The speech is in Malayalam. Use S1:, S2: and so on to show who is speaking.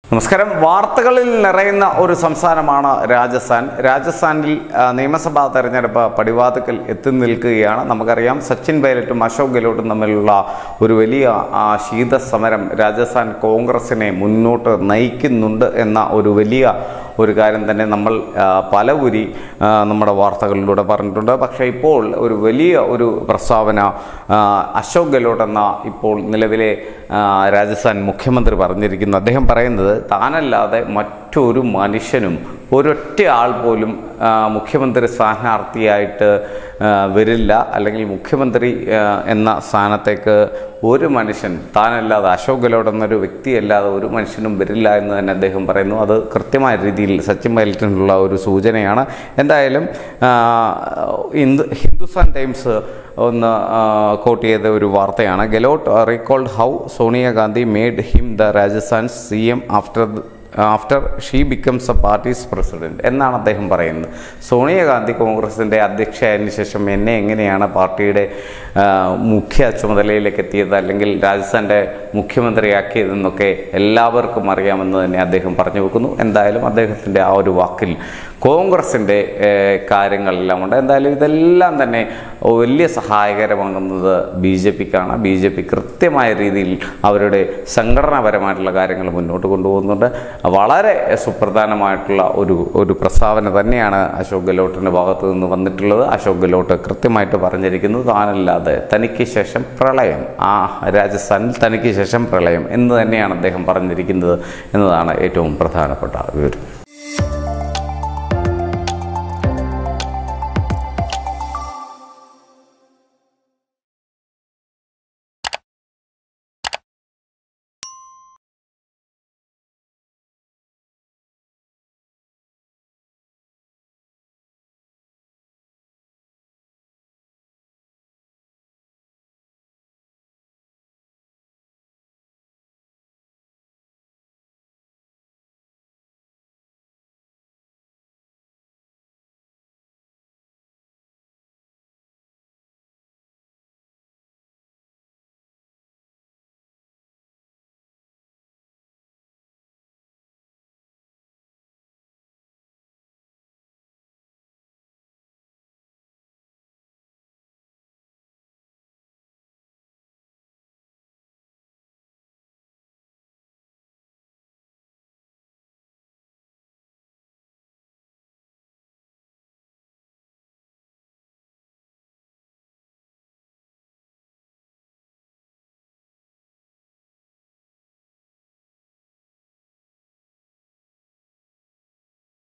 S1: നമസ്കാരം വാർത്തകളിൽ നിറയുന്ന ഒരു സംസ്ഥാനമാണ് രാജസ്ഥാൻ രാജസ്ഥാനിൽ ആ, നിയമസഭാ തെരഞ്ഞെടുപ്പ് പടിവാതിക്കൽ എത്തി നിൽക്കുകയാണ് നമുക്കറിയാം സച്ചിൻ പൈലറ്റും അശോക് ഗെഹ്ലോട്ടും തമ്മിലുള്ള ഒരു വലിയ ആ, ശീതസമരം രാജസ്ഥാൻ കോൺഗ്രസിനെ മുന്നോട്ട് നയിക്കുന്നുണ്ട് എന്ന ഒരു വലിയ ഒരു കാര്യം തന്നെ നമ്മൾ ആ, പലകുരി ആ, നമ്മുടെ വാർത്തകളിലൂടെ പറഞ്ഞിട്ടുണ്ട് പക്ഷേ ഇപ്പോൾ ഒരു വലിയ ഒരു പ്രസ്താവന ആ, അശോക് ഗെഹ്ലോട്ട് എന്ന ഇപ്പോൾ നിലവിലെ ആ, രാജസ്ഥാൻ മുഖ്യമന്ത്രി പറഞ്ഞിരിക്കുന്നു അദ്ദേഹം പറയുന്നത് താനല്ലാതെ മറ്റൊരു മനുഷ്യനും ഒരൊറ്റ ആൾ പോലും ആ, മുഖ്യമന്ത്രി സ്ഥാനാർത്ഥിയായിട്ട് ആ, വരില്ല അല്ലെങ്കിൽ മുഖ്യമന്ത്രി ആ, എന്ന സ്ഥാനത്തേക്ക് ഒരു മനുഷ്യൻ താനല്ലാതെ അശോക് ഗെഹ്ലോട്ട് എന്നൊരു വ്യക്തിയല്ലാതെ ഒരു മനുഷ്യനും വരില്ല എന്ന് തന്നെ അദ്ദേഹം പറയുന്നു അത് കൃത്യമായ രീതിയിൽ സച്ചിൻ പൈലറ്റിനുള്ള ഒരു സൂചനയാണ് എന്തായാലും ആ, ഹിന്ദു ഹിന്ദുസ്ഥാൻ ടൈംസ് ഒന്ന് കോട്ട് ചെയ്ത ഒരു വാർത്തയാണ് Gehlot recalled how Sonia Gandhi made him the Rajasthan C M after after she becomes A parties president എന്നാണ് അദ്ദേഹം പറയുന്നത് സോണിയാഗാന്ധി കോൺഗ്രസിൻ്റെ അധ്യക്ഷയായതിനു ശേഷം എന്നെ എങ്ങനെയാണ് പാർട്ടിയുടെ ആ, മുഖ്യ ചുമതലയിലേക്ക് എത്തിയത് അല്ലെങ്കിൽ രാജസ്ഥാൻ്റെ മുഖ്യമന്ത്രിയാക്കിയതെന്നൊക്കെ എല്ലാവർക്കും അറിയാമെന്ന് തന്നെ അദ്ദേഹം പറഞ്ഞു വെക്കുന്നു എന്തായാലും അദ്ദേഹത്തിൻ്റെ ആ ഒരു വാക്കിൽ കോൺഗ്രസിൻ്റെ കാര്യങ്ങളെല്ലാം ഉണ്ട് എന്തായാലും ഇതെല്ലാം തന്നെ വലിയ സഹായകരമാകുന്നത് ബി ജെ പിക്കാണ് ബി ജെ പി കൃത്യമായ രീതിയിൽ അവരുടെ സംഘടനാപരമായിട്ടുള്ള കാര്യങ്ങൾ മുന്നോട്ട് കൊണ്ടുപോകുന്നുണ്ട് വളരെ സുപ്രധാനമായിട്ടുള്ള ഒരു ഒരു പ്രസ്താവന തന്നെയാണ് അശോക് ഗെഹ്ലോട്ടിൻ്റെ ഭാഗത്തു നിന്ന് വന്നിട്ടുള്ളത് അശോക് ഗെഹ്ലോട്ട് കൃത്യമായിട്ട് പറഞ്ഞിരിക്കുന്നു താനല്ലാതെ തനിക്ക് ശേഷം പ്രളയം ആ രാജസ്ഥാനിൽ തനിക്ക് ശേഷം പ്രളയം എന്ന് തന്നെയാണ് അദ്ദേഹം പറഞ്ഞിരിക്കുന്നത് എന്നതാണ് ഏറ്റവും പ്രധാനപ്പെട്ട വിവരം